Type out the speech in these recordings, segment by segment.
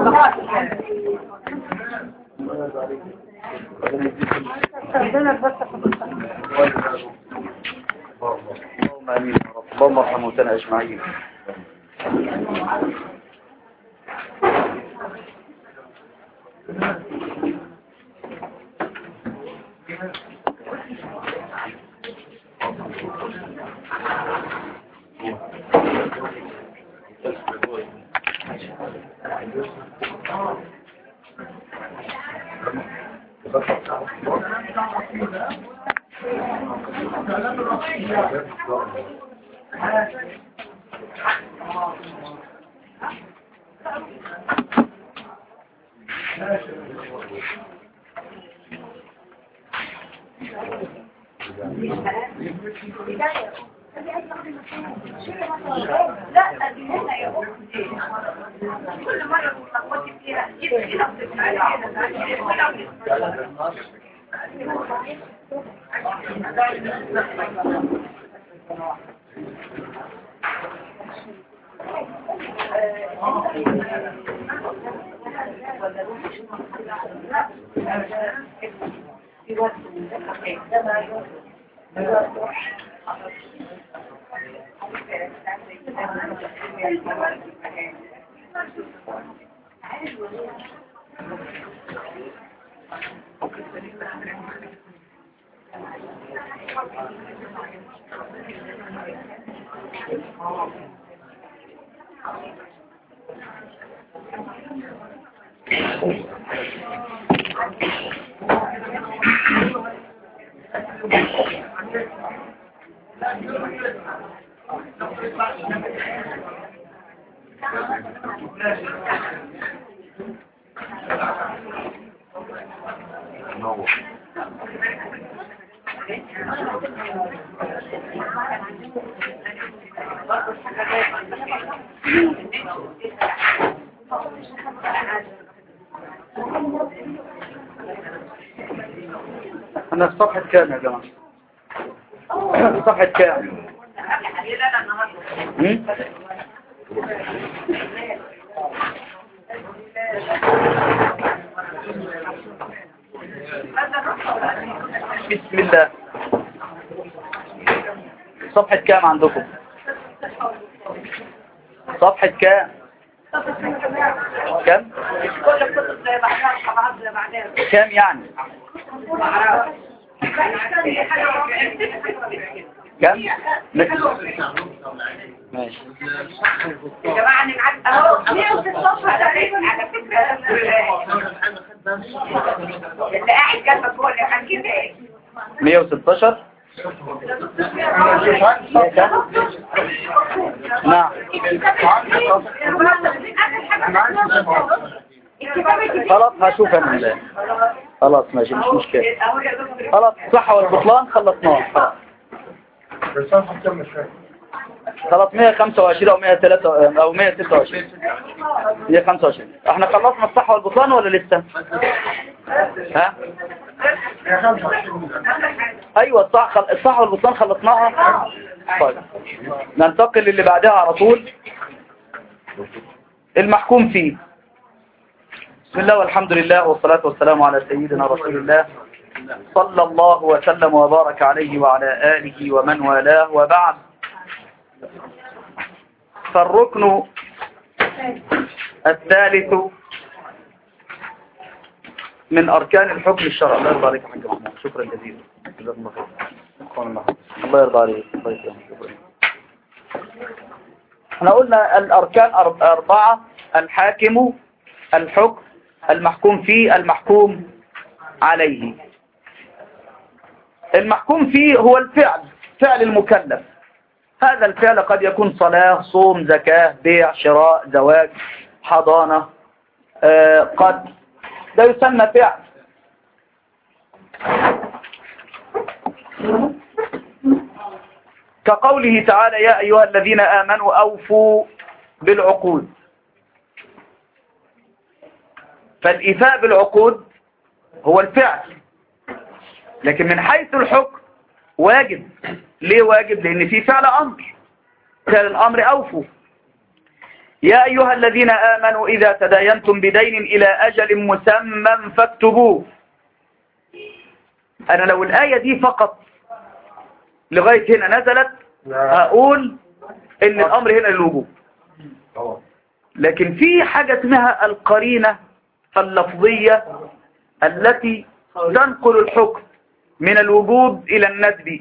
اللهم امين يا رب اللهم ارحم موتنا اجمعين لا دي هنا يا اختي كل مره بتلخبطي فيها جيب كده انا في صفحة كام يا جماعة صفحة كام هم؟ بسم الله صفحة كام عندكم صفحة كام كم كل الكتب زي بعضها طبعا زي بعضها كام يعني كم ماشي يا جماعة أنا معاك أهو 116 على فكرة اللي قاعد جنبك هو اللي هنجيب إيه 116 نعم خلاص هشوف انا ال- خلاص ماشي مش مشكلة خلاص صح والبطلان خلصناه خلاص خلاص 125 او 103 او 126 125 احنا خلصنا الصح والبطلان ولا لسه ها ايوه الصح خل... الصح والبطلان خلصناها طيب ننتقل للي بعدها على طول المحكوم فيه بسم الله والحمد لله والصلاة والسلام على سيدنا رسول الله صلى الله وسلم وبارك عليه وعلى آله ومن والاه وبعد فالركن الثالث من أركان الحكم الشرعي الله يرضى عليك يا حاج محمود شكرا جزيلا جزاكم الله خير الله يرضى عليك الله يسلمك شكرا احنا قلنا الأركان أرب- أربعة الحاكم الحكم المحكوم فيه المحكوم عليه المحكوم فيه هو الفعل فعل المكلف هذا الفعل قد يكون صلاة صوم زكاة بيع شراء زواج حضانة آه، قتل ده يسمى فعل كقوله تعالى يا أيها الذين آمنوا أوفوا بالعقود فالإيفاء بالعقود هو الفعل لكن من حيث الحكم واجب ليه واجب لأن في فعل أمر فعل الأمر أوفوا يا أيها الذين آمنوا إذا تداينتم بدين إلى أجل مسمى فاكتبوه أنا لو الآية دي فقط لغاية هنا نزلت هقول إن الأمر هنا للوجوب لكن في حاجة اسمها القرينة اللفظية التي تنقل الحكم من الوجوب إلى الندب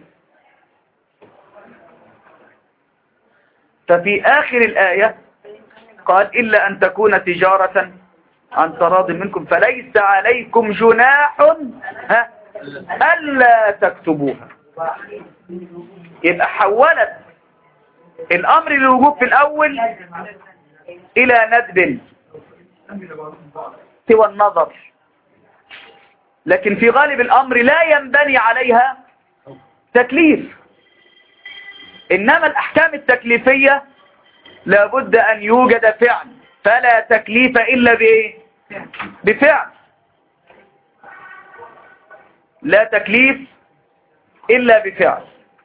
ففي آخر الآية قال إلا أن تكون تجارة عن تراض منكم فليس عليكم جناح ها ألا تكتبوها يبقى حولت الأمر للوجوب في الأول إلى ندب سوى النظر لكن في غالب الأمر لا ينبني عليها تكليف إنما الأحكام التكليفية لابد أن يوجد فعل فلا تكليف إلا بإيه بفعل لا تكليف إلا بفعل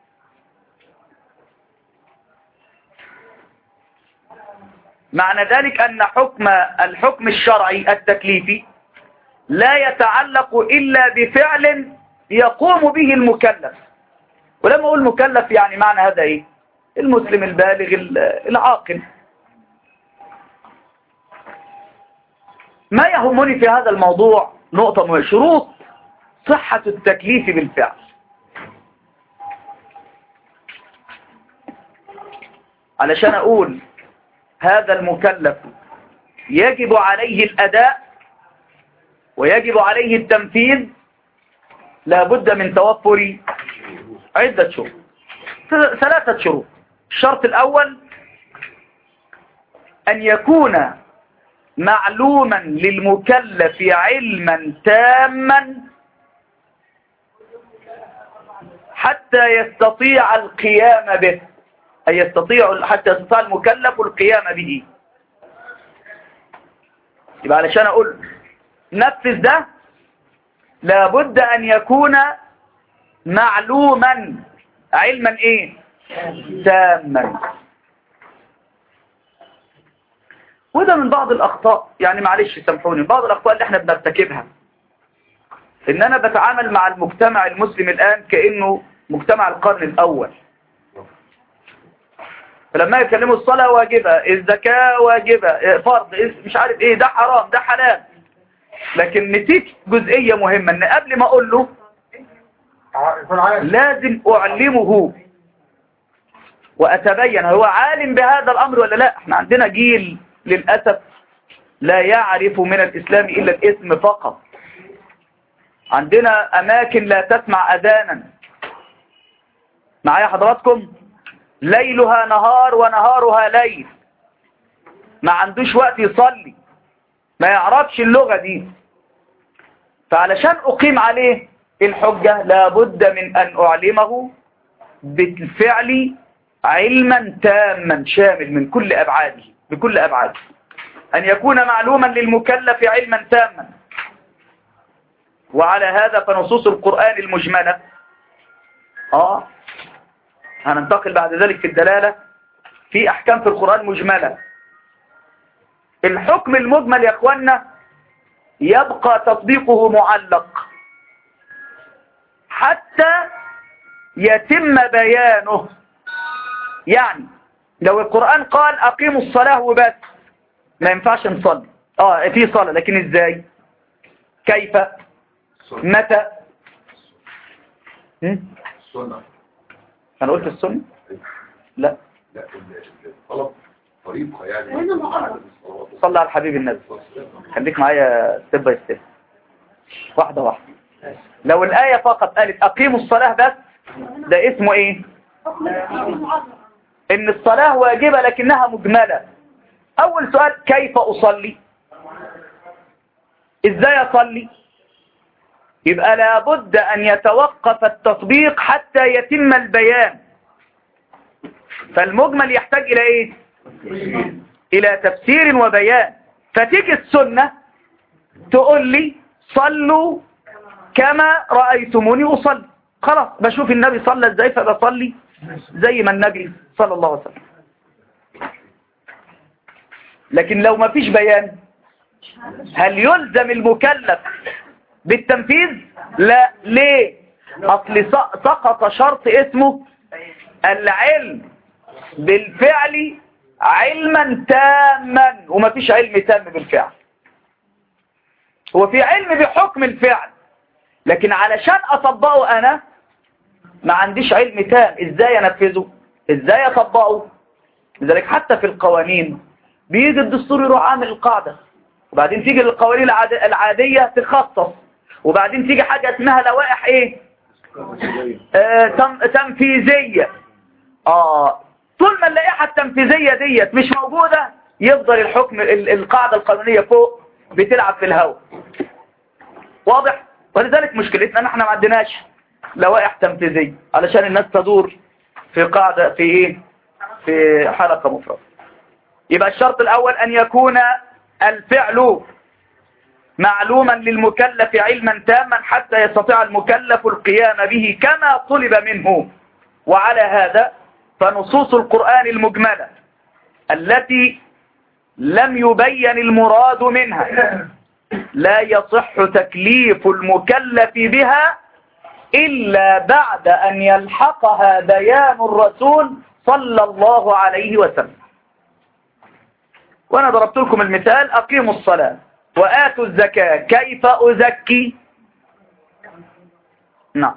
معنى ذلك أن حكم الحكم الشرعي التكليفي لا يتعلق إلا بفعل يقوم به المكلف ولما أقول مكلف يعني معنى هذا إيه المسلم البالغ العاقل ما يهمني في هذا الموضوع نقطة من شروط صحة التكليف بالفعل علشان أقول هذا المكلف يجب عليه الأداء ويجب عليه التنفيذ لابد من توفر عدة شروط ثلاثة شروط الشرط الأول أن يكون معلوما للمكلف علما تاما حتى يستطيع القيام به أي يستطيع حتى يستطيع المكلف القيام به يبقى علشان أقول نفذ ده لابد أن يكون معلوما علما إيه تاما وده من بعض الأخطاء يعني معلش سامحوني بعض الأخطاء اللي احنا بنرتكبها إن أنا بتعامل مع المجتمع المسلم الآن كأنه مجتمع القرن الأول فلما يكلموا الصلاة واجبة الزكاة واجبة فرض مش عارف ايه ده حرام ده حلال لكن نسيت جزئية مهمة ان قبل ما اقول له لازم اعلمه واتبين هو عالم بهذا الامر ولا لا احنا عندنا جيل للأسف لا يعرف من الاسلام الا الاسم فقط عندنا اماكن لا تسمع اذانا معايا حضراتكم ليلها نهار ونهارها ليل ما عندوش وقت يصلي ما يعرفش اللغة دي فعلشان أقيم عليه الحجة لابد من أن أعلمه بالفعل علما تاما شامل من كل أبعاده بكل أبعاده أن يكون معلوما للمكلف علما تاما وعلى هذا فنصوص القرآن المجملة آه هننتقل بعد ذلك في الدلالة في أحكام في القرآن مجملة الحكم المجمل يا أخوانا يبقى تطبيقه معلق حتى يتم بيانه يعني لو القرآن قال أقيموا الصلاة وبس ما ينفعش نصلي اه في صلاة لكن ازاي كيف متى السنة انا قلت السنة لا لا الطلب طريقة يعني هنا معرض. صلى على الحبيب النبي خليك معايا ستيب باي ستيب واحدة واحدة لو الآية فقط قالت أقيموا الصلاة بس ده اسمه إيه إن الصلاة واجبة لكنها مجملة أول سؤال كيف أصلي إزاي أصلي يبقى لابد أن يتوقف التطبيق حتى يتم البيان فالمجمل يحتاج إلى إيه إلى تفسير وبيان فتيجي السنة تقول لي صلوا كما رأيتموني أصلي خلاص بشوف النبي صلى ازاي فبصلي زي ما النبي صلى الله عليه وسلم لكن لو ما فيش بيان هل يلزم المكلف بالتنفيذ لا ليه اصل س- سقط شرط اسمه العلم بالفعل علما تاما وما فيش علم تام بالفعل هو في علم بحكم الفعل لكن علشان اطبقه انا ما عنديش علم تام ازاي انفذه ازاي اطبقه لذلك حتى في القوانين بيجي الدستور يروح عامل القاعدة وبعدين تيجي القوانين العاد- العادية تخصص وبعدين تيجي حاجة اسمها لوائح ايه آه تم تنفيذية اه طول ما اللائحة التنفيذية ديت مش موجودة يفضل الحكم ال- القاعدة القانونية فوق بتلعب في الهواء واضح ولذلك مشكلتنا ان احنا ما عندناش لوائح تنفيذية علشان الناس تدور في قاعدة في ايه في حلقة مفردة يبقى الشرط الاول ان يكون الفعل معلوما للمكلف علما تاما حتى يستطيع المكلف القيام به كما طلب منه وعلى هذا فنصوص القرآن المجملة التي لم يبين المراد منها لا يصح تكليف المكلف بها إلا بعد أن يلحقها بيان الرسول صلى الله عليه وسلم وأنا ضربت لكم المثال أقيموا الصلاة وآتوا الزكاة كيف أزكي نعم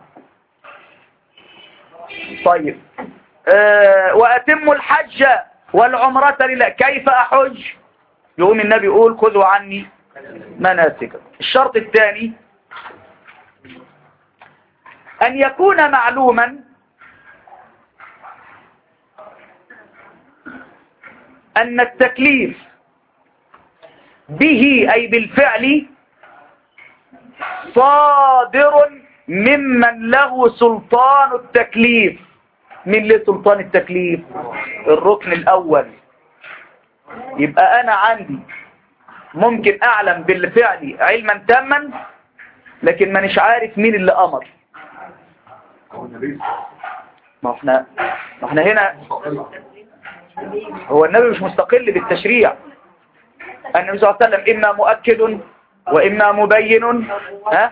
طيب أه وأتموا الحج والعمرة لله كيف أحج يقوم النبي يقول خذوا عني مناسككم الشرط الثاني أن يكون معلوما أن التكليف به أي بالفعل صادر ممن له سلطان التكليف من له سلطان التكليف الركن الأول يبقى أنا عندي ممكن أعلم بالفعل علما تاما لكن مانيش عارف مين اللي أمر هو النبي ما احنا ما احنا هنا مستقل هو النبي مش مستقل بالتشريع النبي صلى الله عليه وسلم إما مؤكد وإما مبين ها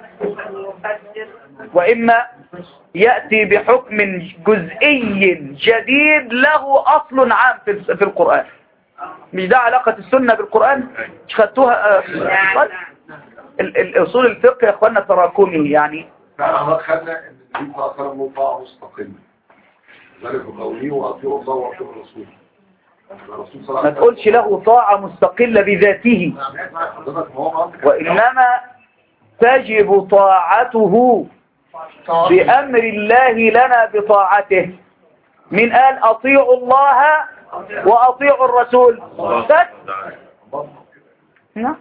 وإما يأتي بحكم جزئي جديد له أصل عام في في القرآن مش ده علاقة السنة بالقرآن مش خدتوها آه، طيب. ال- ال- أصول الفقه يا أخوانا تراكمي يعني فاحنا خدنا ان النبي صلى الله عليه وسلم له طاعه مستقله ذلك بقوله واطيعوا الله واطيعوا الرسول الرسول صلى الله ما عليه تقولش له طاعة مستقلة بذاته وسلم حضرتك ما هو أمر. وإنما تجب طاعته بأمر الله لنا بطاعته من قال أطيعوا الله وأطيعوا الرسول بس نعم.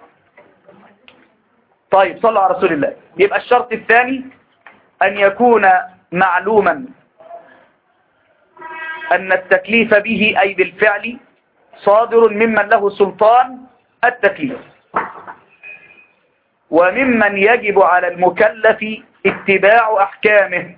طيب صلوا على رسول الله يبقى الشرط الثاني أن يكون معلوما أن التكليف به أي بالفعل صادر ممن له سلطان التكليف وممن يجب على المكلف اتباع أحكامه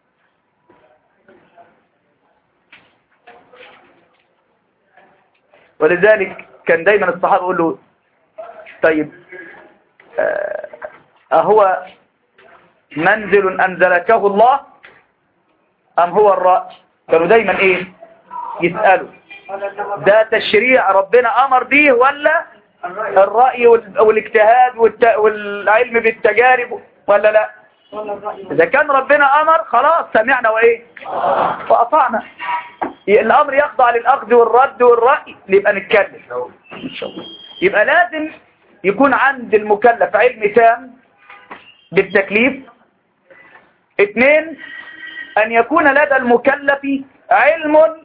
ولذلك كان دايما الصحابة يقول له طيب آه، أهو منزل أنزلكه الله أم هو الرأي كانوا دايما إيه يسألوا ده تشريع ربنا أمر به ولا الرأي وال- والاجتهاد والت- والعلم بالتجارب ولا لا إذا كان ربنا أمر خلاص سمعنا وإيه فأطعنا الأمر يخضع للأخذ والرد والرأي يبقى نتكلم إن شاء الله يبقى لازم يكون عند المكلف علم تام بالتكليف اثنين أن يكون لدى المكلف علم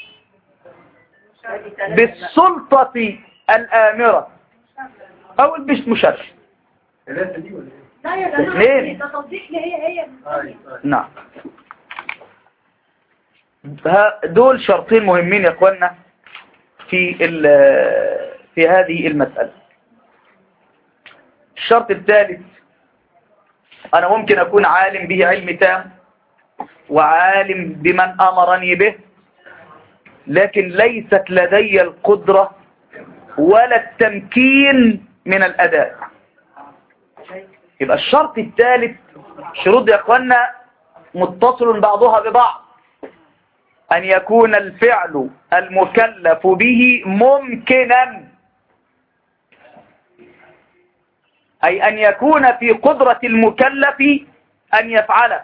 بالسلطة الآمرة أو مش مشرع ثلاثة دي ولا ايه؟ لا يا اثنين. جماعة ده تصديق لي هي هي طيب، طيب. نعم ها- دول شرطين مهمين يا اخوانا في ال- في هذه المسألة الشرط الثالث أنا ممكن أكون عالم به علم تام وعالم بمن أمرني به لكن ليست لدي القدرة ولا التمكين من الأداء يبقى الشرط الثالث شروط يا اخوانا متصل بعضها ببعض أن يكون الفعل المكلف به ممكنا أي أن يكون في قدرة المكلف أن يفعله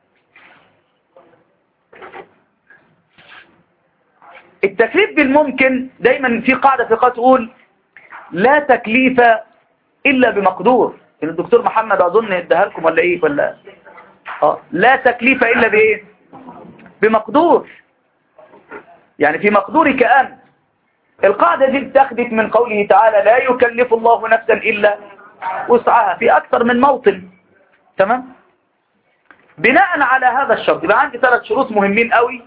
التكليف بالممكن دايما في قاعدة في قاعدة تقول لا تكليف إلا بمقدور الدكتور محمد أظن اداها لكم ولا إيه ولا آه. لا تكليف إلا بإيه بمقدور يعني في مقدورك أنت القاعدة دي اتخذت من قوله تعالى لا يكلف الله نفسا إلا وسعها في أكثر من موطن تمام بناء على هذا الشرط يبقى عندي ثلاث شروط مهمين قوي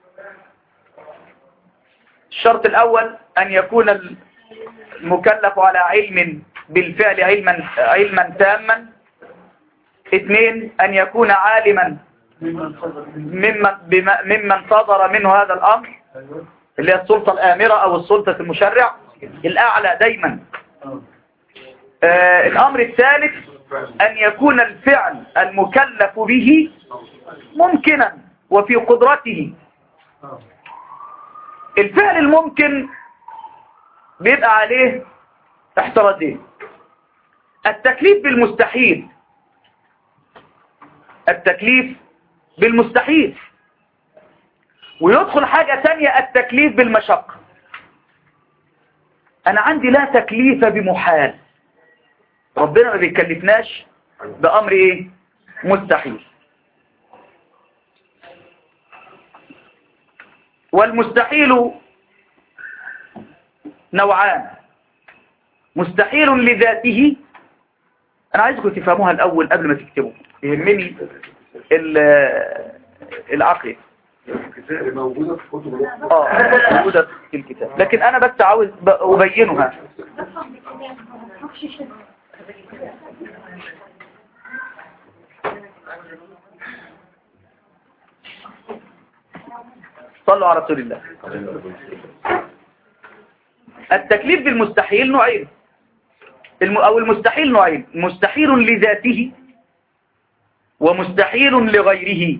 الشرط الأول أن يكون المكلف على علم بالفعل علما علما تاما اثنين أن يكون عالما ممن بما- ممن صدر منه هذا الأمر اللي هي السلطة الآمرة أو السلطة المشرع الأعلى دايما آه الأمر الثالث أن يكون الفعل المكلف به ممكنا وفي قدرته الفعل الممكن بيبقى عليه احترازين التكليف بالمستحيل التكليف بالمستحيل ويدخل حاجة تانية التكليف بالمشقة أنا عندي لا تكليف بمحال ربنا ما بيكلفناش بأمر إيه مستحيل والمستحيل نوعان مستحيل لذاته أنا عايزكم تفهموها الأول قبل ما تكتبوا يهمني ال- العقل الكتاب موجودة في كتب الأخرى اه موجودة في الكتاب لكن أنا بس عاوز ب- أبينها صلوا على رسول الله التكليف بالمستحيل نوعين الم... أو المستحيل نوعين مستحيل لذاته ومستحيل لغيره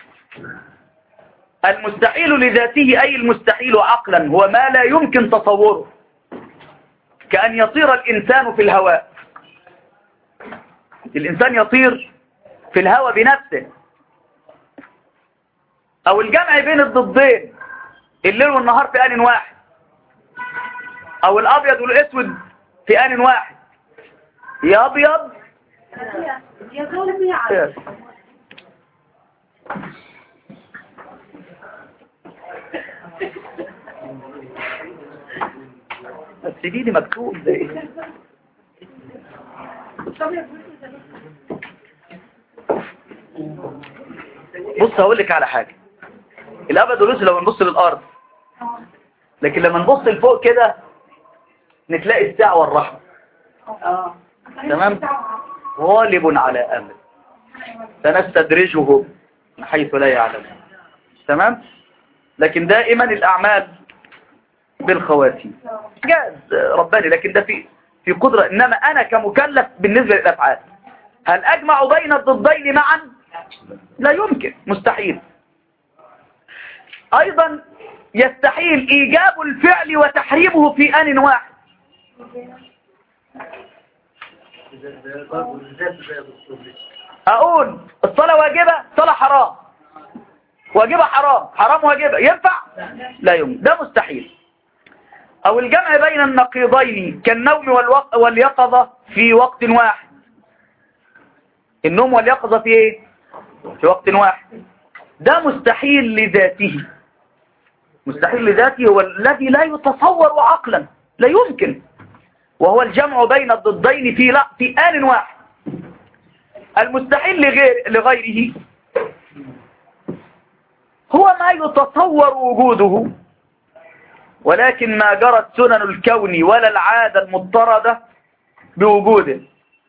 المستحيل لذاته أي المستحيل عقلا هو ما لا يمكن تصوره كأن يطير الإنسان في الهواء الإنسان يطير في الهواء بنفسه أو الجمع بين الضدين الليل والنهار في آن واحد أو الأبيض والأسود في آن واحد يا أبيض يا ظلمي على بس دي دي مكتوب ده إيه؟ بص هقول لك على حاجة الأبد والأسود لو نبص للأرض لكن لما نبص لفوق كده نتلاقي الساعة والرحمة تمام غالب على أمر سنستدرجه من حيث لا يعلم تمام لكن دائما الأعمال بالخواتيم جاز رباني لكن ده في في قدرة إنما أنا كمكلف بالنسبة للأفعال هل أجمع بين الضدين معا لا يمكن مستحيل أيضا يستحيل إيجاب الفعل وتحريمه في آن واحد أقول الصلاة واجبة صلاة حرام واجبة حرام حرام واجبة ينفع لا يمكن ده مستحيل أو الجمع بين النقيضين كالنوم والوق... واليقظة في وقت واحد النوم واليقظة في ايه في وقت واحد ده مستحيل لذاته مستحيل لذاته هو الذي لا يتصور عقلا لا يمكن وهو الجمع بين الضدين في لا في آن واحد المستحيل لغير لغيره هو ما يتصور وجوده ولكن ما جرت سنن الكون ولا العادة المضطردة بوجوده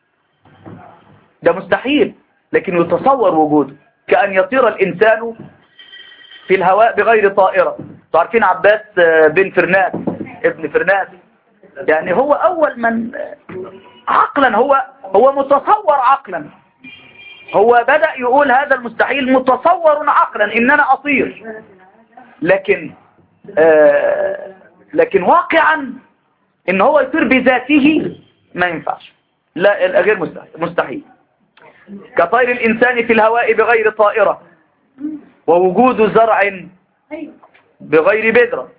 ده مستحيل لكن يتصور وجوده كأن يطير الإنسان في الهواء بغير طائرة تعرفين عباس بن فرناس ابن فرناس يعني هو أول من عقلا هو هو متصور عقلا هو بدأ يقول هذا المستحيل متصور عقلا إن أنا أطير لكن آه لكن واقعا إن هو يطير بذاته ما ينفعش لا غير مستحيل, مستحيل. كطير الإنسان في الهواء بغير طائرة ووجود زرع بغير بذرة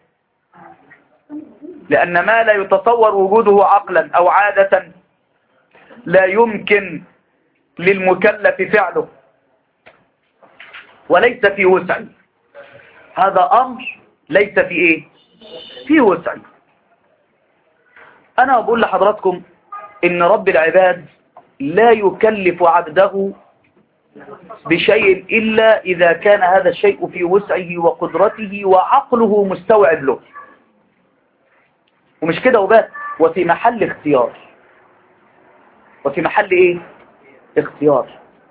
لأن ما لا يتصور وجوده عقلا أو عادة لا يمكن للمكلف فعله وليس في وسعي هذا أمر ليس في إيه في وسعي أنا أقول لحضراتكم إن رب العباد لا يكلف عبده بشيء إلا إذا كان هذا الشيء في وسعه وقدرته وعقله مستوعب له ومش كده وبس وفي محل اختيار وفي محل ايه اختيار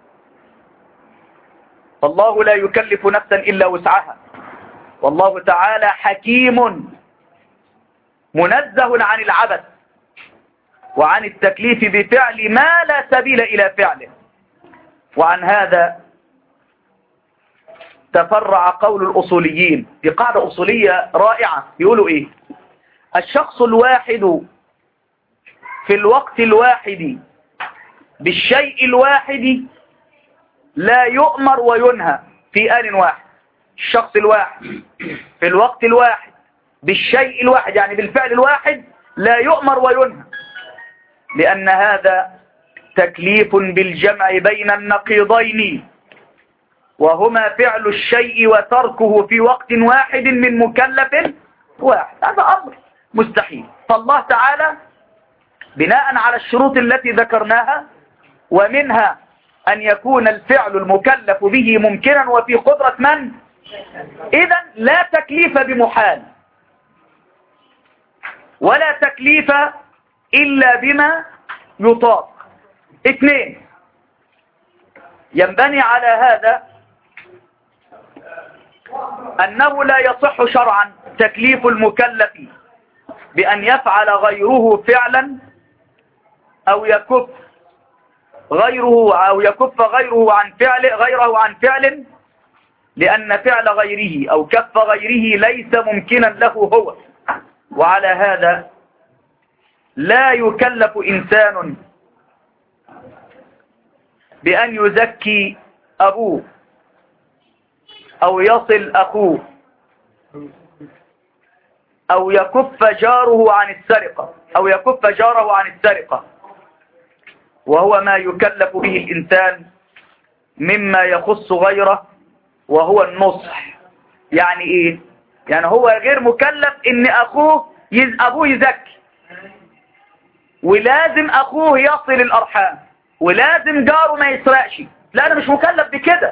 الله لا يكلف نفسا إلا وسعها والله تعالى حكيم منزه عن العبث وعن التكليف بفعل ما لا سبيل إلى فعله وعن هذا تفرع قول الأصوليين دي قاعدة أصولية رائعة يقولوا إيه الشخص الواحد في الوقت الواحد بالشيء الواحد لا يؤمر وينهى في آن واحد الشخص الواحد في الوقت الواحد بالشيء الواحد يعني بالفعل الواحد لا يؤمر وينهى لأن هذا تكليف بالجمع بين النقيضين وهما فعل الشيء وتركه في وقت واحد من مكلف واحد هذا أمر مستحيل فالله تعالى بناء على الشروط التي ذكرناها ومنها أن يكون الفعل المكلف به ممكنا وفي قدرة من إذا لا تكليف بمحال ولا تكليف إلا بما يطاق اثنين ينبني على هذا أنه لا يصح شرعا تكليف المكلف بأن يفعل غيره فعلا أو يكف غيره أو يكف غيره عن فعل غيره عن فعل لأن فعل غيره أو كف غيره ليس ممكنا له هو وعلى هذا لا يكلف إنسان بأن يزكي أبوه أو يصل أخوه أو يكف جاره عن السرقة أو يكف جاره عن السرقة وهو ما يكلف به الإنسان مما يخص غيره وهو النصح يعني إيه يعني هو غير مكلف إن أخوه يز أبوه يزكي ولازم أخوه يصل الأرحام ولازم جاره ما يسرقش لا أنا مش مكلف بكده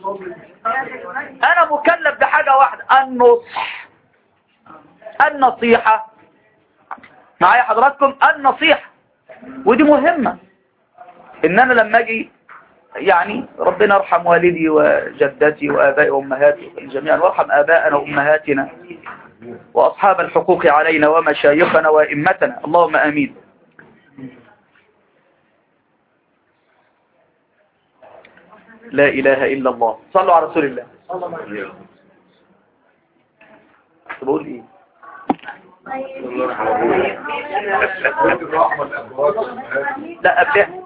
أنا مكلف بحاجة واحدة النصح النصيحة معايا حضراتكم النصيحة ودي مهمة ان انا لما اجي يعني ربنا يرحم والدي وجدتي وآبائي وأمهاتي جميعا وارحم آباءنا وأمهاتنا وأصحاب الحقوق علينا ومشايخنا وإمتنا اللهم آمين لا إله إلا الله صلوا على رسول الله بقول إيه لا قبلها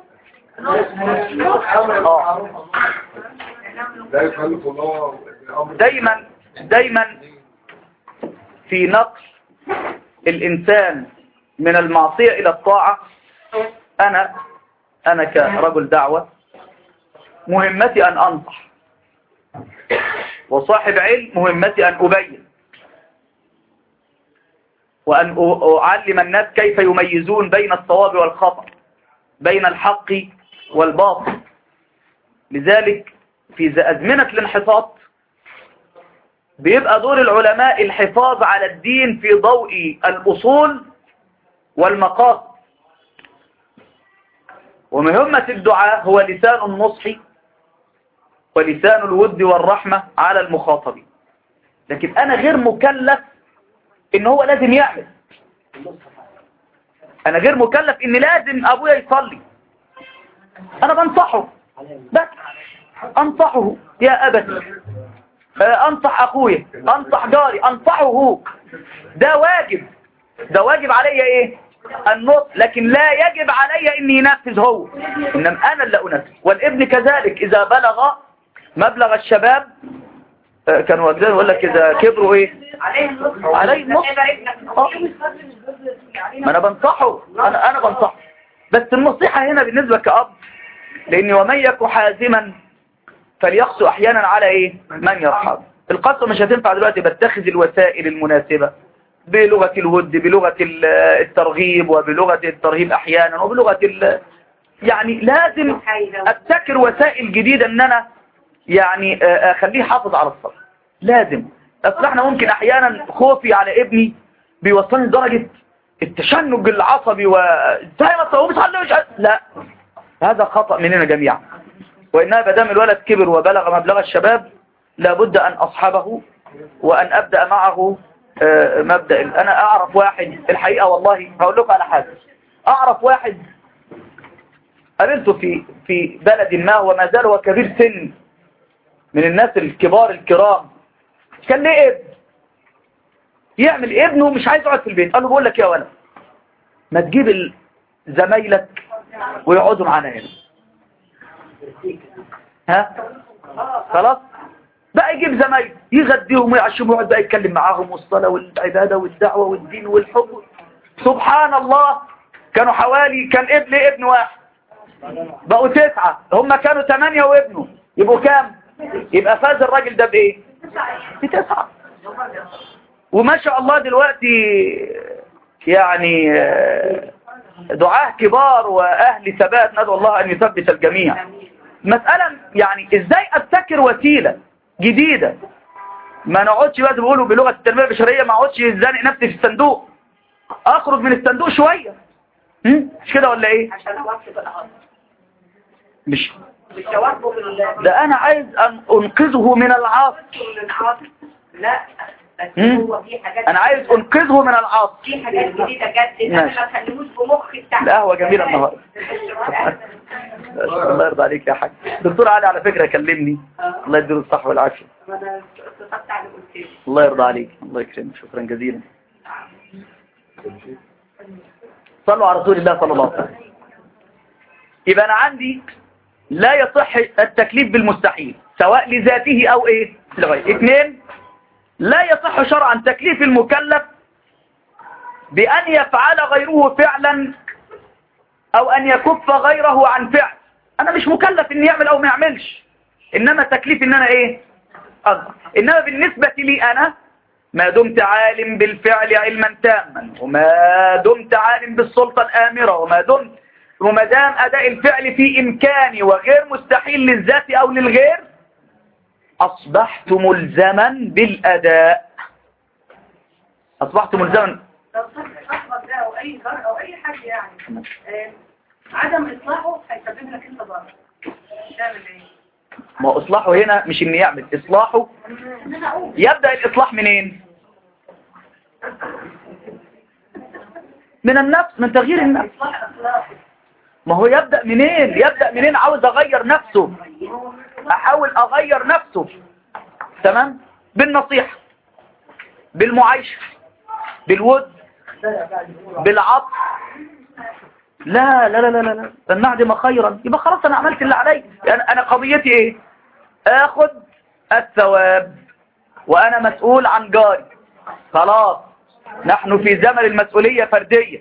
آه. لا يكلف الله بأمر دايما دايما في نقل الإنسان من المعصية إلى الطاعة أنا أنا كرجل دعوة مهمتي أن أنصح وصاحب علم مهمتي أن أبين وأن أ- أعلم الناس كيف يميزون بين الصواب والخطأ بين الحق والباطل لذلك في ز- أزمنة الانحطاط بيبقى دور العلماء الحفاظ على الدين في ضوء الأصول والمقاصد ومهمة الدعاء هو لسان النصح ولسان الود والرحمة على المخاطبين لكن أنا غير مكلف إن هو لازم يعمل انا غير مكلف ان لازم ابويا يصلي انا بنصحه بس انصحه يا ابتي آه، انصح اخويا انصح جاري انصحه هو ده واجب ده واجب عليا ايه النصح لكن لا يجب علي اني ينفذ هو انما انا اللي انفذ والابن كذلك اذا بلغ مبلغ الشباب آه، كانوا اجداد يقول لك اذا كبروا ايه عليه النص عليه النص. آه. ما انا بنصحه انا انا بنصحه بس النصيحة هنا بالنسبة كأب لان ومن يك حازما فليقسو احيانا على ايه من يرحم القسوة مش هتنفع دلوقتي بتخذ الوسائل المناسبة بلغة الود بلغة ال- الترغيب وبلغة الترهيب احيانا وبلغة ال... يعني لازم ابتكر وسائل جديدة ان انا يعني آه، اخليه حافظ على الصلاة لازم اصل احنا ممكن احيانا خوفي على ابني بيوصلني لدرجة التشنج العصبي وازاي ما تصومش على مش عارف- لا هذا خطأ مننا جميعا وإنها بدام الولد كبر وبلغ مبلغ الشباب لابد أن أصحبه وأن أبدأ معه آه، مبدأ أنا أعرف واحد الحقيقة والله هقول لكم على حاجة أعرف واحد قابلته في في بلد ما وما زال هو كبير سن من الناس الكبار الكرام كان ليه ابن يعمل ابنه مش عايز يقعد في البيت قال له بقول لك يا ولد ما تجيب ال- زمايلك ويقعدوا معانا هنا ها خلاص بقى يجيب زمايله يغديهم ويعشهم ويقعد بقى يتكلم معاهم والصلاة والعبادة والدعوة والدين والحب سبحان الله كانوا حوالي كان ابن ابن واحد بقوا تسعة هم كانوا ثمانية وابنه يبقوا كام يبقى فاز الراجل ده بايه بتسعة وما شاء الله دلوقتي يعني آه، دعاه كبار واهل ثبات ندعو الله ان يثبت الجميع مسألة يعني ازاي ابتكر وسيلة جديدة ما نقعدش بقى زي ما بيقولوا بلغة التنمية البشرية ما اقعدش زانق نفسي في الصندوق اخرج من الصندوق شوية هم؟ مش كده ولا ايه عشان اوقف الأرض مش مش توقف ال- ده انا عايز ان انقذه من العاصف الانعاطف لا بس مم. هو في حاجات انا عايز انقذه من العاصف في حاجات جديدة جت انا ماشي. ما خليهوش بمخي بتاع القهوة جميلة النهاردة الله يرضى عليك يا حاج دكتور علي على فكرة كلمني الله يديله الصحة والعافية انا اتصلت على قلت له الله يرضى عليك الله يكرمك شكرا جزيلا صلوا على رسول الله صلى الله عليه وسلم يبقى انا عندي لا يصح التكليف بالمستحيل سواء لذاته او ايه لغيره اثنين لا يصح شرعا تكليف المكلف بأن يفعل غيره فعلا او ان يكف غيره عن فعل انا مش مكلف ان يعمل او ما يعملش انما تكليف ان انا ايه أصغر. انما بالنسبة لي انا ما دمت عالم بالفعل علما تاما وما دمت عالم بالسلطة الآمرة وما دمت وما دام أداء الفعل في إمكاني وغير مستحيل للذات أو للغير أصبحت ملزما بالأداء أصبحت ملزما لو صح صاحبك ده او اي جار او اي حد يعني آه، عدم اصلاحه هيسبب لك انت ضرر تعمل ايه؟ ما إصلاحه هنا مش إن يعمل إصلاحه ان انا اقول يبدأ الإصلاح منين من النفس من تغيير النفس اصلاح اصلاح ما هو يبدأ منين يبدأ منين عاوز أغير نفسه أحاول أغير نفسه تمام بالنصيحة بالمعايشة بالود بالعطف لا لا لا لا لا لا لن نعدم خيرا يبقى خلاص أنا عملت اللي علي يعني أنا قضيتي إيه آخذ الثواب وأنا مسؤول عن جاري خلاص نحن في زمن المسؤولية فردية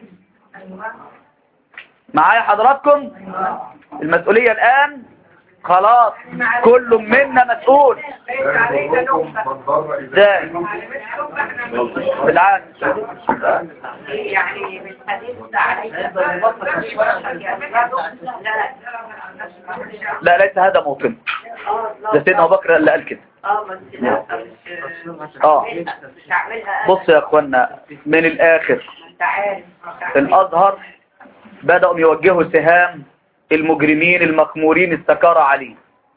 معايا حضراتكم المسؤولية الآن خلاص كل منا مسؤول ليس علينا نقبة من ضر إذا ده مش نقبة احنا بالعكس يعني مش هتنسى علينا لا لا ليس هذا موطن ده سيدنا أبو بكر اللي قال كده اه بس لا مش اه مش هعملها بص يا اخوانا من الآخر انت عارف مش عارف. الأزهر بدأوا يوجهوا سهام المجرمين المخمورين السكارى عليه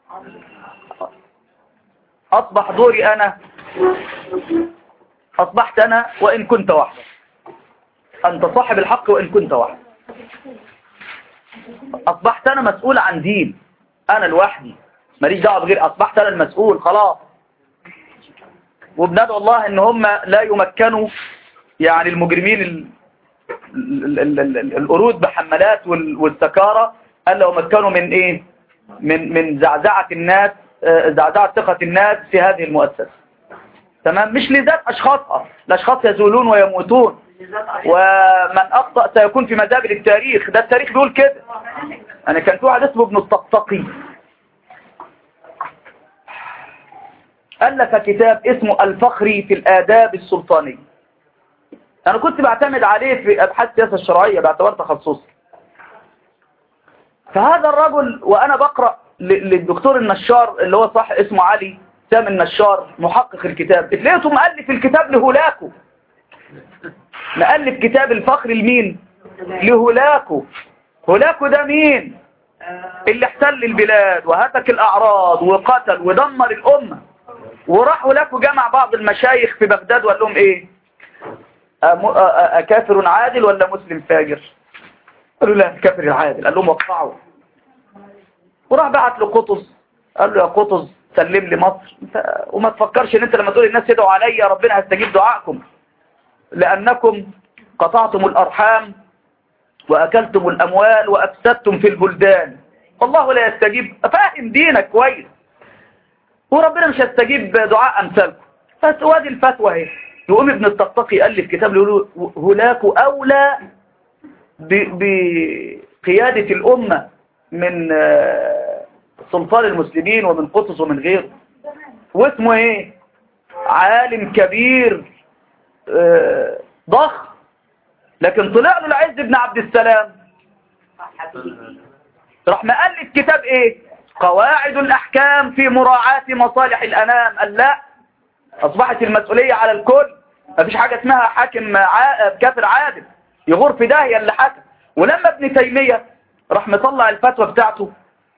أصبح دوري أنا أصبحت أنا وإن كنت وحدك أنت صاحب الحق وإن كنت واحد أصبحت أنا مسؤول عن دين أنا لوحدي ماليش دعوة بغير أصبحت أنا المسؤول خلاص وبندعو الله إن هم لا يمكنوا يعني المجرمين ال... ال... ال... ال... القرود بحملات وال... والسكارة ألا يمكنوا من إيه من من زعزعة الناس آه، زعزعة ثقة الناس في هذه المؤسسة تمام مش لذات أشخاصها الأشخاص يزولون ويموتون ومن أخطأ سيكون في مزابل التاريخ ده التاريخ بيقول كده أنا كان في واحد اسمه ابن الطقطقي ألف كتاب اسمه الفخري في الآداب السلطانية أنا كنت بعتمد عليه في أبحاث السياسة الشرعية باعتبار تخصصي فهذا الرجل وأنا بقرأ ل- للدكتور النشار اللي هو صح اسمه علي سامي النشار محقق الكتاب لقيته مؤلف الكتاب لهولاكو مؤلف كتاب الفخر لمين لهولاكو هولاكو ده مين اللي احتل البلاد وهتك الأعراض وقتل ودمر الأمة وراح هولاكو جمع بعض المشايخ في بغداد وقال لهم ايه أم- أ- أ- أكافر عادل ولا مسلم فاجر قالوا لا كافر العادل قال لهم وقعوا وراح بعت له قطز قال له يا قطز سلم لي مصر انت وما تفكرش ان انت لما تقول الناس يدعوا عليا ربنا هيستجيب دعائكم لأنكم قطعتم الأرحام وأكلتم الأموال وأفسدتم في البلدان والله لا يستجيب فاهم دينك كويس وربنا مش هيستجيب دعاء أمثالكم فوادي الفتوى اهي يقوم ابن الطقطقي ألف كتاب يقول هلاك أولى ب- بقيادة الأمة من آه، سلطان المسلمين ومن قطز ومن غيره واسمه ايه عالم كبير آه، ضخم لكن طلع له العز بن عبد السلام راح مؤلف كتاب ايه قواعد الاحكام في مراعاة مصالح الانام قال لا اصبحت المسؤولية على الكل مفيش حاجة اسمها حاكم عا... كافر عادل يغور في داهية اللي حكم ولما ابن تيمية راح مطلع الفتوى بتاعته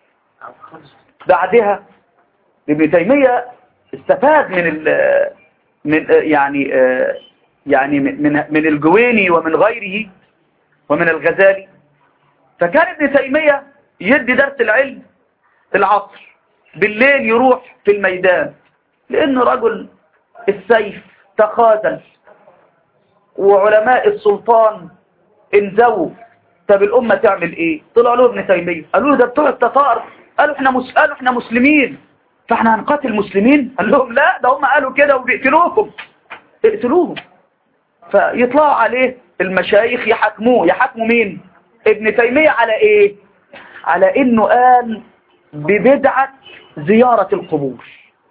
بعدها ابن تيمية استفاد من ال من يعني آه، يعني من من من الجويني ومن غيره ومن الغزالي فكان ابن تيمية يدي درس العلم العصر بالليل يروح في الميدان لأنه رجل السيف تخاذل وعلماء السلطان انزووا طب الأمة تعمل ايه طلعوا له ابن تيمية قالوا له ده بتوع التتار قالوا احنا مس... قالوا احنا مسلمين فاحنا هنقاتل المسلمين قال لهم لا ده هم قالوا كده وبيقتلوكم اقتلوهم فيطلعوا عليه المشايخ يحاكموه يحاكموا مين ابن تيمية على ايه على انه قال ببدعة زيارة القبور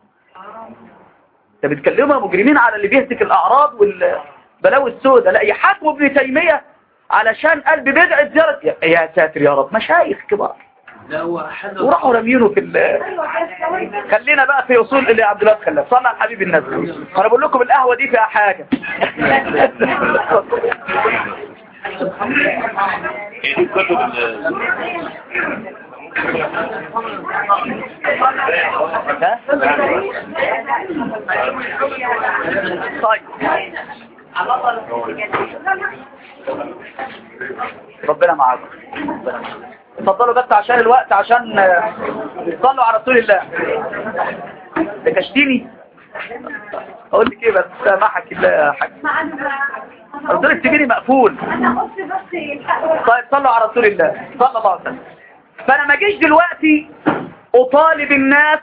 انت بتكلموا يا مجرمين على اللي بيهتك الاعراض والبلاوي السوداء لا يحاكموا ابن تيمية علشان قال ببدعة زيارة يا- يا ساتر يا رب مشايخ كبار لا هو حد وراحوا رامينه في ال خلينا بقى في اصول اللي عبد الله خلاف صلى على الحبيب النبي انا بقول لكم القهوه دي فيها حاجه دي كتب ال- ها؟ طيب ربنا معاكم ربنا معاكم. اتفضلوا بس عشان الوقت عشان آه، صلوا على رسول الله ده كشتيني اقول لك ايه بس سامحك الله يا حاج قلت لك تجيني مقفول انا قلت بس يلحقوا طيب صلوا على رسول الله صلى الله عليه وسلم فانا ما جيش دلوقتي اطالب الناس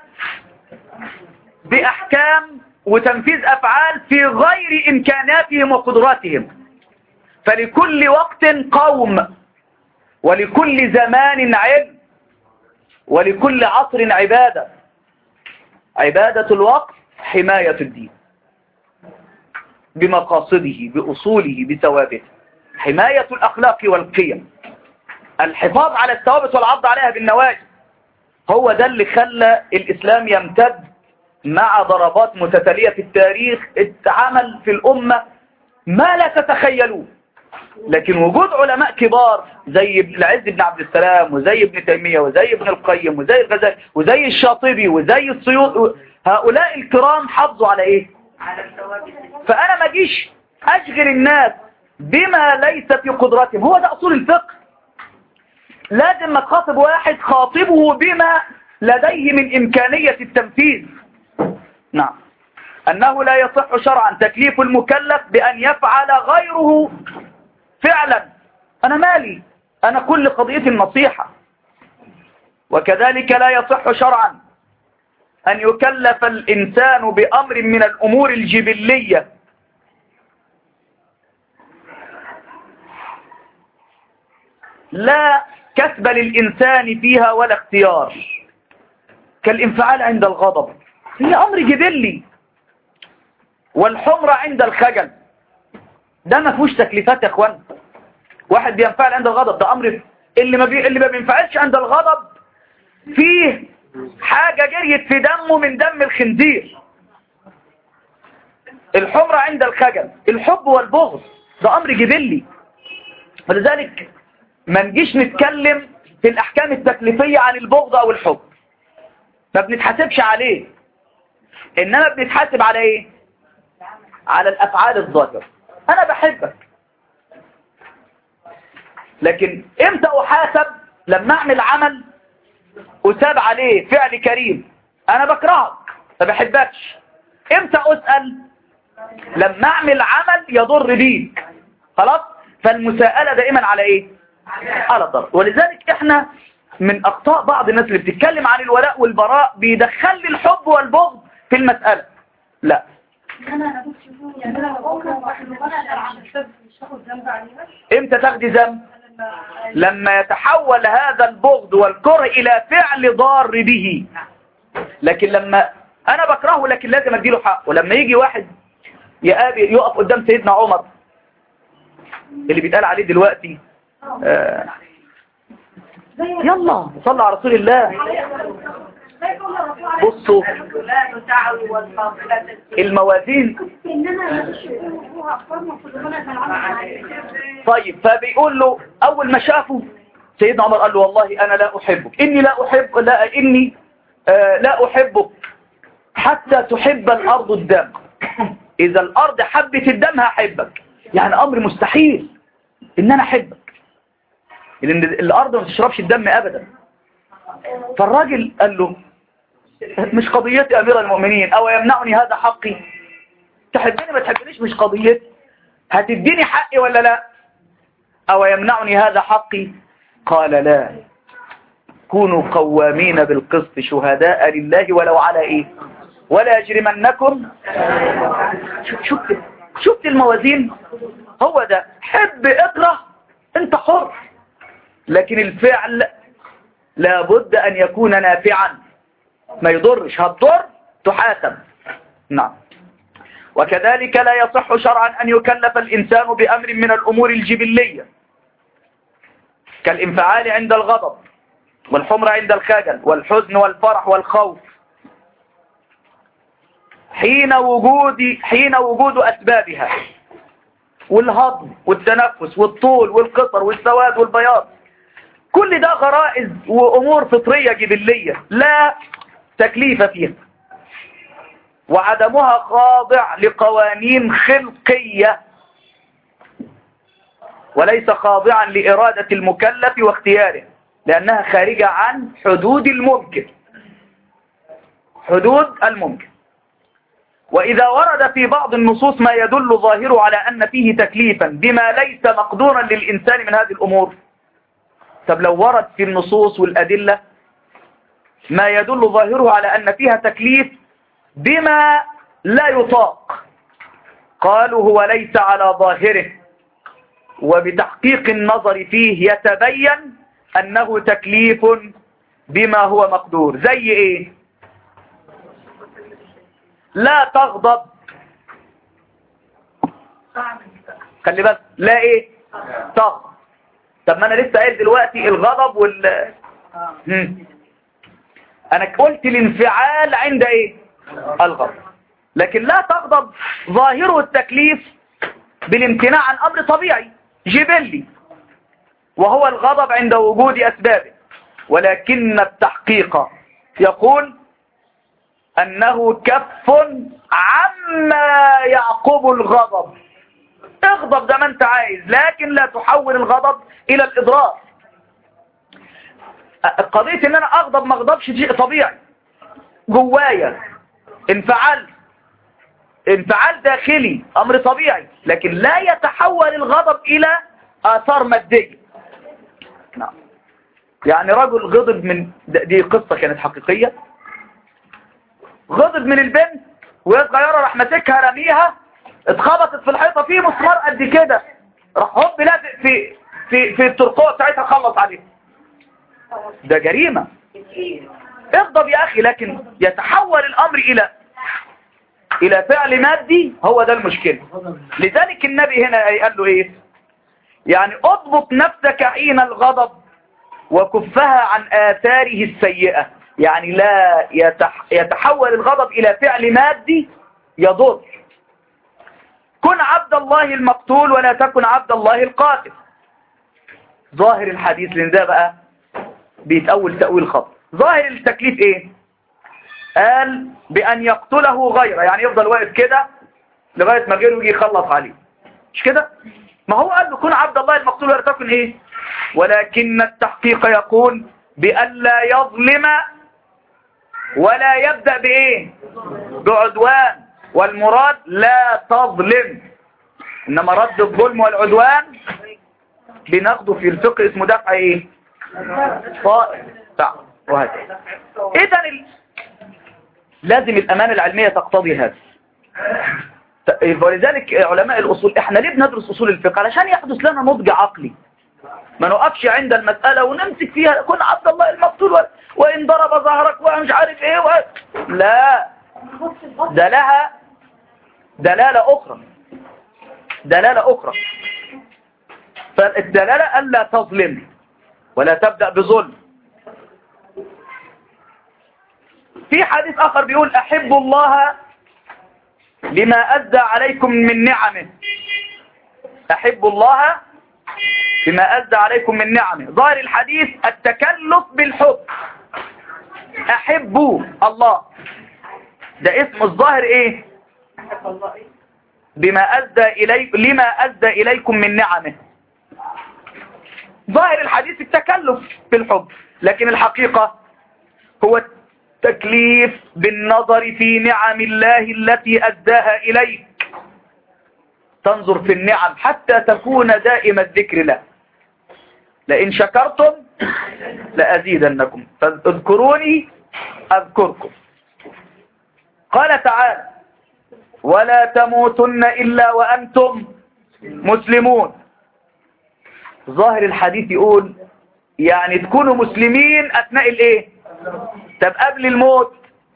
باحكام وتنفيذ افعال في غير امكاناتهم وقدراتهم فلكل وقت قوم ولكل زمان علم ولكل عصر عبادة عبادة الوقت حماية الدين بمقاصده بأصوله بثوابته حماية الأخلاق والقيم الحفاظ على الثوابت والعض عليها بالنواجذ هو ده اللي خلى الإسلام يمتد مع ضربات متتالية في التاريخ اتعمل في الأمة ما لا تتخيلون لكن وجود علماء كبار زي ابن العز بن عبد السلام وزي ابن تيمية وزي ابن القيم وزي الغزالي وزي الشاطبي وزي السيوط هؤلاء الكرام حافظوا على ايه على الثوابت فانا ما اجيش اشغل الناس بما ليس في قدرتهم هو ده أصول الفقه لازم ما تخاطب واحد خاطبه بما لديه من إمكانية التنفيذ نعم أنه لا يصح شرعا تكليف المكلف بأن يفعل غيره فعلا أنا مالي أنا كل قضيتي النصيحة وكذلك لا يصح شرعا أن يكلف الإنسان بأمر من الأمور الجبلية لا كسب للإنسان فيها ولا اختيار كالانفعال عند الغضب هي أمر جبلي والحمرة عند الخجل ده ما فيهوش تكليفات يا اخوان واحد بينفعل عند الغضب ده أمر اللي ما, بي... اللي ما بينفعلش عند الغضب فيه حاجة جريت في دمه من دم الخنزير الحمرة عند الخجل الحب والبغض ده أمر جبلي ولذلك ما نجيش نتكلم في الأحكام التكليفية عن البغض أو الحب ما بنتحاسبش عليه إنما بنتحاسب على إيه على الأفعال الظاهرة أنا بحبك لكن إمتى أحاسب لما أعمل عمل أساب عليه فعل كريم أنا بكرهك ما بحبكش إمتى أسأل لما أعمل عمل يضر بيك خلاص فالمساءلة دائما على إيه على الضرر ولذلك إحنا من أخطاء بعض الناس اللي بتتكلم عن الولاء والبراء بيدخل لي الحب والبغض في المسألة لا انا ابوك شوفوني يعني انا لو بكره واحد وانا عم الشاب مش هاخد ذنب عليها إمتى تاخدي ذنب لما لما يتحول هذا البغض والكره إلى فعل ضار به لكن لما أنا بكرهه لكن لازم أديله حق ولما يجي واحد يقابل يقف قدام سيدنا عمر اللي بيتقال عليه دلوقتي آه يلا صلى على رسول الله بصوا لا تعوي والفاضلة الموازين انما هو افكار المفروض ان انا اتعامل طيب فبيقول له أول ما شافه سيدنا عمر قال له والله أنا لا أحبك إني لا أحب لا إني آه لا أحبك حتى تحب الأرض الدم إذا الأرض حبت الدم هحبك يعني أمر مستحيل إن أنا أحبك لأن الأرض ما تشربش الدم أبدا فالراجل قال له مش قضيتي يا أمير المؤمنين أو يمنعني هذا حقي تحبني ما تحبنيش مش قضيتي هتديني حقي ولا لا أو يمنعني هذا حقي قال لا كونوا قوامين بالقسط شهداء لله ولو على إيه ولا يجرمنكم شوف شفت شفت الموازين هو ده حب اكره انت حر لكن الفعل لابد أن يكون نافعا ما يضرش هتضر تحاسب نعم وكذلك لا يصح شرعا أن يكلف الإنسان بأمر من الأمور الجبلية كالانفعال عند الغضب والحمر عند الخجل والحزن والفرح والخوف حين وجود حين وجود أسبابها والهضم والتنفس والطول والقصر والسواد والبياض كل ده غرائز وأمور فطرية جبلية لا تكليف فيها وعدمها خاضع لقوانين خلقية وليس خاضعا لإرادة المكلف واختياره لأنها خارجة عن حدود الممكن حدود الممكن وإذا ورد في بعض النصوص ما يدل ظاهره على أن فيه تكليفا بما ليس مقدورا للإنسان من هذه الأمور طب لو ورد في النصوص والأدلة ما يدل ظاهره على أن فيها تكليف بما لا يطاق قالوا هو ليس على ظاهره وبتحقيق النظر فيه يتبين أنه تكليف بما هو مقدور زي إيه لا تغضب خلي بالك لا إيه تغضب طب ما أنا لسه قايل دلوقتي الغضب وال هم. أنا قلت الانفعال عند إيه الغضب لكن لا تغضب ظاهره التكليف بالامتناع عن أمر طبيعي جبلي وهو الغضب عند وجود أسبابه ولكن التحقيق يقول أنه كف عما يعقب الغضب اغضب زي ما انت عايز لكن لا تحول الغضب الى الاضرار قضية ان انا اغضب ما اغضبش شيء طبيعي جوايا انفعال انفعال داخلي امر طبيعي لكن لا يتحول الغضب الى اثار مادية نعم يعني رجل غضب من دي قصة كانت حقيقية غضب من البنت وهي صغيرة راح ماسكها رميها اتخبطت في الحيطة في مسمار قد كده راح هوب لازق في في في الترقوة بتاعتها خلص عليها ده جريمة اغضب يا اخي لكن يتحول الامر الى الى فعل مادي هو ده المشكلة لذلك النبي هنا قال له ايه يعني اضبط نفسك حين الغضب وكفها عن آثاره السيئة يعني لا يتح يتحول الغضب إلى فعل مادي يضر كن عبد الله المقتول ولا تكن عبد الله القاتل ظاهر الحديث لان ده بقى بيتأول تأويل خط ظاهر التكليف ايه قال بأن يقتله غيره يعني يفضل واقف كده لغاية ما غيره يجي يخلص عليه مش كده ما هو قال له كن عبد الله المقتول ولا تكن ايه ولكن التحقيق يقول بأن لا يظلم ولا يبدأ بإيه بعدوان والمراد لا تظلم إنما رد الظلم والعدوان بناخده في الفقه اسمه دفع إيه طائر وهكذا إذا ال... لازم الأمانة العلمية تقتضي هذا ولذلك علماء الأصول احنا ليه بندرس أصول الفقه علشان يحدث لنا نضج عقلي ما نقفش عند المسألة ونمسك فيها كن عبد الله المقتول و... وإن ضرب ظهرك ومش عارف ايه و... لا ده لها دلالة أخرى دلالة أخرى فالدلالة ألا تظلم ولا تبدأ بظلم في حديث آخر بيقول أحب الله لما أدى عليكم من نعمه أحب الله بما أدى عليكم من نعمه ظاهر الحديث التكلف بالحب أحبوا الله ده اسم الظاهر ايه بما أدى إلي... لما أدى إليكم من نعمه ظاهر الحديث التكلف بالحب لكن الحقيقة هو التكليف بالنظر في نعم الله التي أداها إليك تنظر في النعم حتى تكون دائم الذكر له لئن شكرتم لأزيدنكم فاذكروني أذكركم قال تعالى ولا تموتن إلا وأنتم مسلمون ظاهر الحديث يقول يعني تكونوا مسلمين أثناء الإيه طب قبل الموت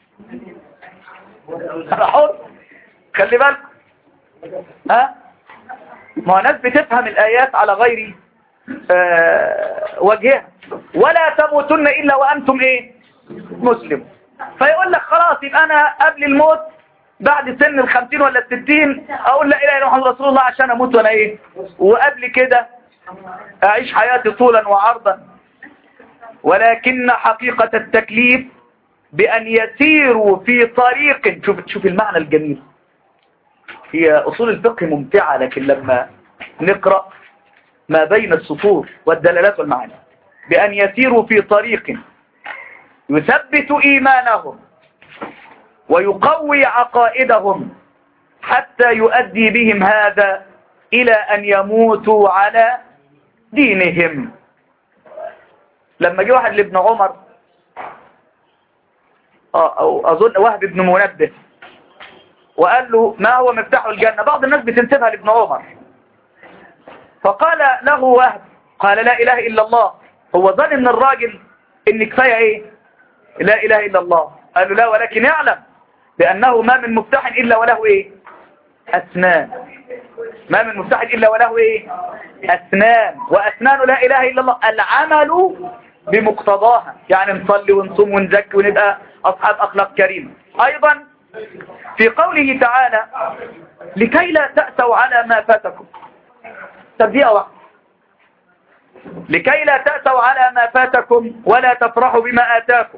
حط خلي بالكم ها ما هو ناس بتفهم الآيات على غير آه وجهها ولا تموتن إلا وأنتم إيه مسلم فيقول لك خلاص يبقى أنا قبل الموت بعد سن الخمسين ولا الستين أقول لا إله إلا محمد رسول الله عشان أموت وأنا إيه وقبل كده أعيش حياتي طولا وعرضا ولكن حقيقة التكليف بأن يسيروا في طريق شوف شوف المعنى الجميل هي أصول الفقه ممتعة لكن لما نقرأ ما بين السطور والدلالات والمعاني بأن يسيروا في طريق يثبت إيمانهم ويقوي عقائدهم حتى يؤدي بهم هذا إلى أن يموتوا على دينهم لما جه واحد لابن عمر أو أظن وهب بن منبه وقال له ما هو مفتاح الجنة بعض الناس بتنسبها لابن عمر فقال له وهب قال لا إله إلا الله هو ظن من الراجل ان كفاية ايه لا إله إلا الله قال له لا ولكن يعلم بأنه ما من مفتاح إلا وله ايه أسنان ما من مفتاح إلا وله ايه أسنان وأسنان لا إله إلا الله العمل بمقتضاها يعني نصلي ونصوم ونزكي ونبقى أصحاب أخلاق كريمة أيضا في قوله تعالى لكي لا تأسوا على ما فاتكم تبديئة واحدة لكي لا تأسوا على ما فاتكم ولا تفرحوا بما آتاكم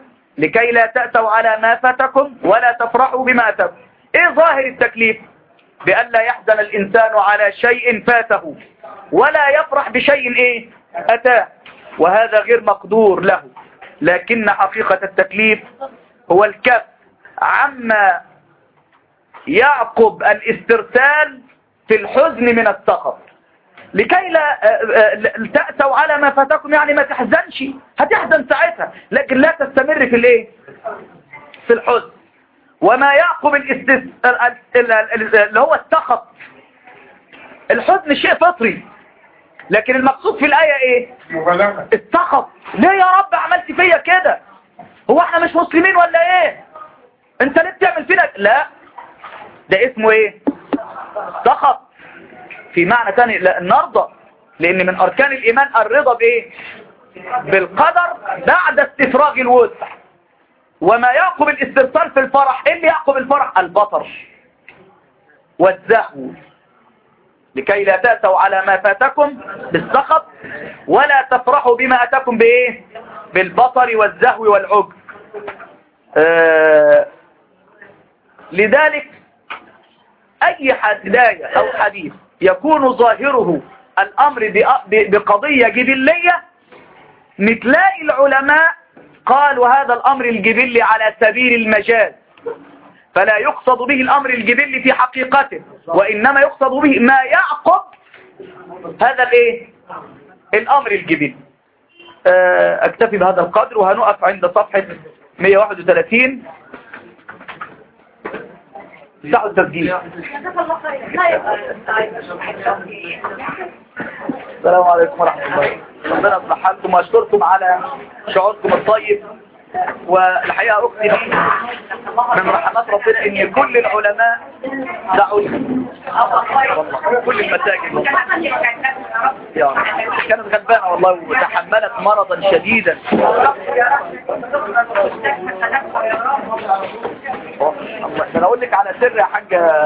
لكي لا تأسوا على ما فاتكم ولا تفرحوا بما آتاكم ايه ظاهر التكليف بأن لا يحزن الإنسان على شيء فاته ولا يفرح بشيء إيه أتاه وهذا غير مقدور له لكن حقيقة التكليف هو الكف عما يعقب الاسترسال في الحزن من السخط لكي لا تأسوا على ما فاتكم يعني ما تحزنش هتحزن ساعتها لكن لا تستمر في الايه في الحزن وما يعقب الاستس... اللي هو السخط الحزن شيء فطري لكن المقصود في الآية ايه مبالغة السخط ليه يا رب عملت فيا كده هو احنا مش مسلمين ولا ايه انت ليه بتعمل فينا لا ده اسمه ايه سخط في معنى تاني لا نرضى لان من اركان الايمان الرضا بايه بالقدر بعد استفراغ الوسع وما يعقب الاسترسال في الفرح ايه اللي يعقب الفرح البطر والزهو لكي لا تأسوا على ما فاتكم بالسخط ولا تفرحوا بما أتاكم بإيه بالبطر والزهو والعجب آه لذلك أي هداية أو حديث يكون ظاهره الأمر بقضية جبلية مثلاء العلماء قالوا هذا الأمر الجبلي على سبيل المجاز فلا يقصد به الأمر الجبلي في حقيقته وإنما يقصد به ما يعقب هذا الايه الأمر الجبلي أكتفي بهذا القدر وهنقف عند صفحة 131 ساعة التسجيل السلام عليكم ورحمة الله ربنا يصلح حالكم واشكركم على شعوركم الطيب والحقيقة أختي دي من رحمات ربنا إن كل العلماء دعوا لي والله كل المساجد يا رب. كانت غلبانة والله وتحملت مرضا شديدا الله ده انا اقول لك على سر يا حاجه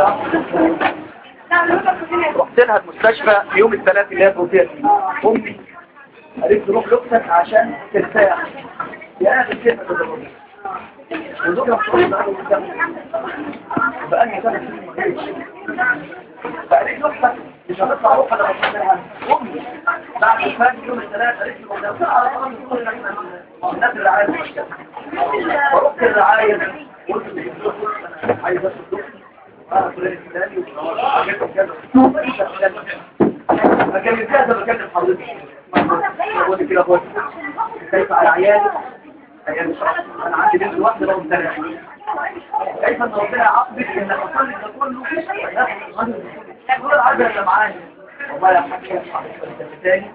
رحت لها المستشفى يوم الثلاث اللي هي توفيت فيه امي قالت لي روح لاختك عشان ترتاح يا اخي كيف تدرس وزوجها بتقول بقى بقى لي سنه فقالت لي اختك مش هتطلع روحها لما تشوفها امي بعد الفجر يوم الثلاث قالت لي لو تعرف الناس اللي عايزه فرحت الرعايه قلت له عايز اشوف مكان كذا مكان حضرتك بقول كده اخواتي كيف على عيالي عيالي انا عندي بنت واحده لو متابع كيف ان ربنا يعاقبك انك اصلي ده كله كل العدد اللي معايا والله يا حاج تاني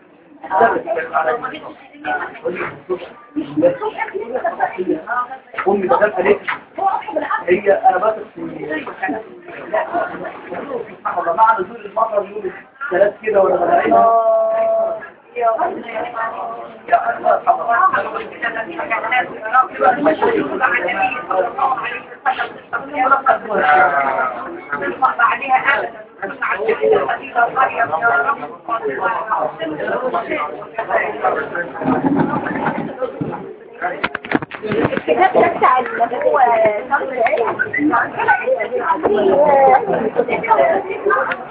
امي بدل قالت هي انا بس سبحان الله مع نزول المطر يوم ثلاث كده ولا ملايين يا الله الكتاب ده بتاع اللي هو شرط العلم